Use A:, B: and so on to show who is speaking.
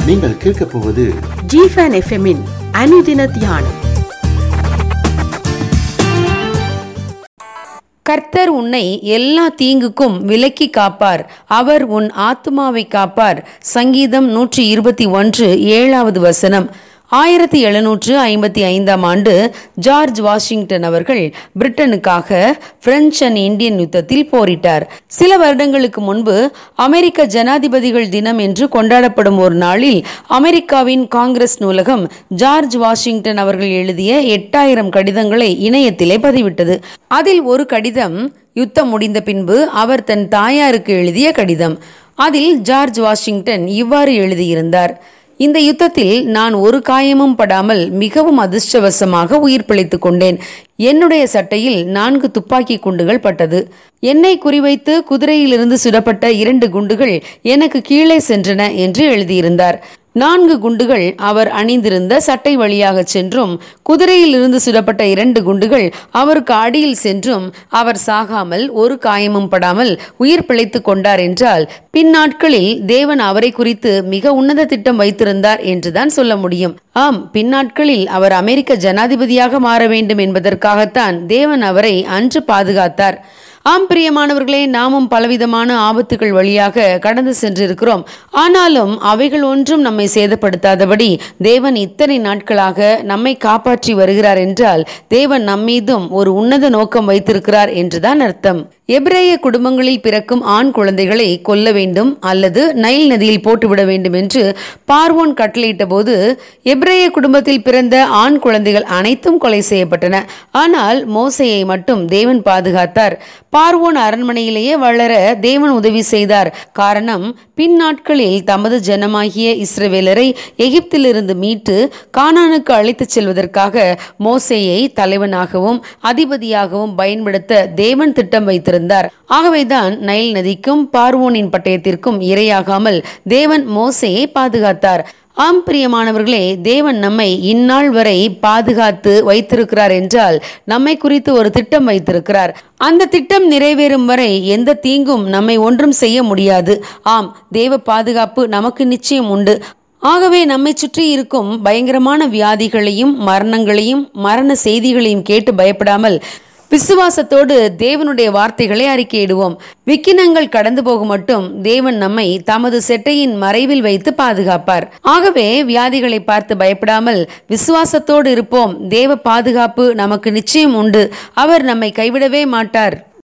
A: நீங்கள் கேட்கப் போவது
B: ஜிஃபன் எஃப்எம்மின் அனுதின தியானம்
C: கர்த்தர் உன்னை எல்லா தீங்குக்கும் விலக்கி காப்பார் அவர் உன் ஆத்துமாவை காப்பார் சங்கீதம் நூற்றி இருபத்தி ஒன்று ஏழாவது வசனம் ஆயிரத்தி எழுநூற்று ஐம்பத்தி ஐந்தாம் ஆண்டு ஜார்ஜ் வாஷிங்டன் அவர்கள் பிரிட்டனுக்காக பிரெஞ்சு அண்ட் இந்தியன் யுத்தத்தில் போரிட்டார் சில வருடங்களுக்கு முன்பு அமெரிக்க ஜனாதிபதிகள் தினம் என்று கொண்டாடப்படும் ஒரு நாளில் அமெரிக்காவின் காங்கிரஸ் நூலகம் ஜார்ஜ் வாஷிங்டன் அவர்கள் எழுதிய எட்டாயிரம் கடிதங்களை இணையத்திலே பதிவிட்டது அதில் ஒரு கடிதம் யுத்தம் முடிந்த பின்பு அவர் தன் தாயாருக்கு எழுதிய கடிதம் அதில் ஜார்ஜ் வாஷிங்டன் இவ்வாறு எழுதியிருந்தார் இந்த யுத்தத்தில் நான் ஒரு காயமும் படாமல் மிகவும் அதிர்ஷ்டவசமாக உயிர் பிழைத்துக் கொண்டேன் என்னுடைய சட்டையில் நான்கு துப்பாக்கி குண்டுகள் பட்டது என்னை குறிவைத்து குதிரையிலிருந்து சுடப்பட்ட இரண்டு குண்டுகள் எனக்கு கீழே சென்றன என்று எழுதியிருந்தார் நான்கு குண்டுகள் அவர் அணிந்திருந்த சட்டை வழியாக சென்றும் குதிரையில் இருந்து சுடப்பட்ட இரண்டு குண்டுகள் அவருக்கு அடியில் சென்றும் அவர் சாகாமல் ஒரு காயமும் படாமல் உயிர் பிழைத்துக் கொண்டார் என்றால் பின்னாட்களில் தேவன் அவரை குறித்து மிக உன்னத திட்டம் வைத்திருந்தார் என்றுதான் சொல்ல முடியும் ஆம் பின்னாட்களில் அவர் அமெரிக்க ஜனாதிபதியாக மாற வேண்டும் என்பதற்காகத்தான் தேவன் அவரை அன்று பாதுகாத்தார் ஆம் பிரியமானவர்களே நாமும் பலவிதமான ஆபத்துகள் வழியாக கடந்து சென்றிருக்கிறோம் ஆனாலும் அவைகள் ஒன்றும் நம்மை சேதப்படுத்தாதபடி தேவன் இத்தனை நாட்களாக நம்மை காப்பாற்றி வருகிறார் என்றால் தேவன் நம்மீதும் ஒரு உன்னத நோக்கம் வைத்திருக்கிறார் என்றுதான் அர்த்தம் எபிரேய குடும்பங்களில் பிறக்கும் ஆண் குழந்தைகளை கொல்ல வேண்டும் அல்லது நைல் நதியில் போட்டுவிட வேண்டும் என்று பார்வோன் கட்டளையிட்ட போது எபிரேய குடும்பத்தில் பிறந்த ஆண் குழந்தைகள் அனைத்தும் கொலை செய்யப்பட்டன ஆனால் மோசையை மட்டும் தேவன் பாதுகாத்தார் பார்வோன் அரண்மனையிலேயே வளர தேவன் உதவி செய்தார் காரணம் பின்னாட்களில் தமது ஜனமாகிய இஸ்ரவேலரை எகிப்திலிருந்து மீட்டு கானானுக்கு அழைத்துச் செல்வதற்காக மோசேயை தலைவனாகவும் அதிபதியாகவும் பயன்படுத்த தேவன் திட்டம் வைத்திருந்தார் ஆகவேதான் நைல் நதிக்கும் பார்வோனின் பட்டயத்திற்கும் இரையாகாமல் தேவன் மோசையை பாதுகாத்தார் ஆம் பிரியமானவர்களே தேவன் நம்மை இந்நாள் வரை பாதுகாத்து வைத்திருக்கிறார் என்றால் நம்மை குறித்து ஒரு திட்டம் வைத்திருக்கிறார் அந்த திட்டம் நிறைவேறும் வரை எந்த தீங்கும் நம்மை ஒன்றும் செய்ய முடியாது ஆம் தேவ பாதுகாப்பு நமக்கு நிச்சயம் உண்டு ஆகவே நம்மை சுற்றி இருக்கும் பயங்கரமான வியாதிகளையும் மரணங்களையும் மரண செய்திகளையும் கேட்டு பயப்படாமல் விசுவாசத்தோடு தேவனுடைய வார்த்தைகளை அறிக்கையிடுவோம் விக்கினங்கள் கடந்து போகும் மட்டும் தேவன் நம்மை தமது செட்டையின் மறைவில் வைத்து பாதுகாப்பார் ஆகவே வியாதிகளை பார்த்து பயப்படாமல் விசுவாசத்தோடு இருப்போம் தேவ பாதுகாப்பு நமக்கு நிச்சயம் உண்டு அவர் நம்மை கைவிடவே மாட்டார்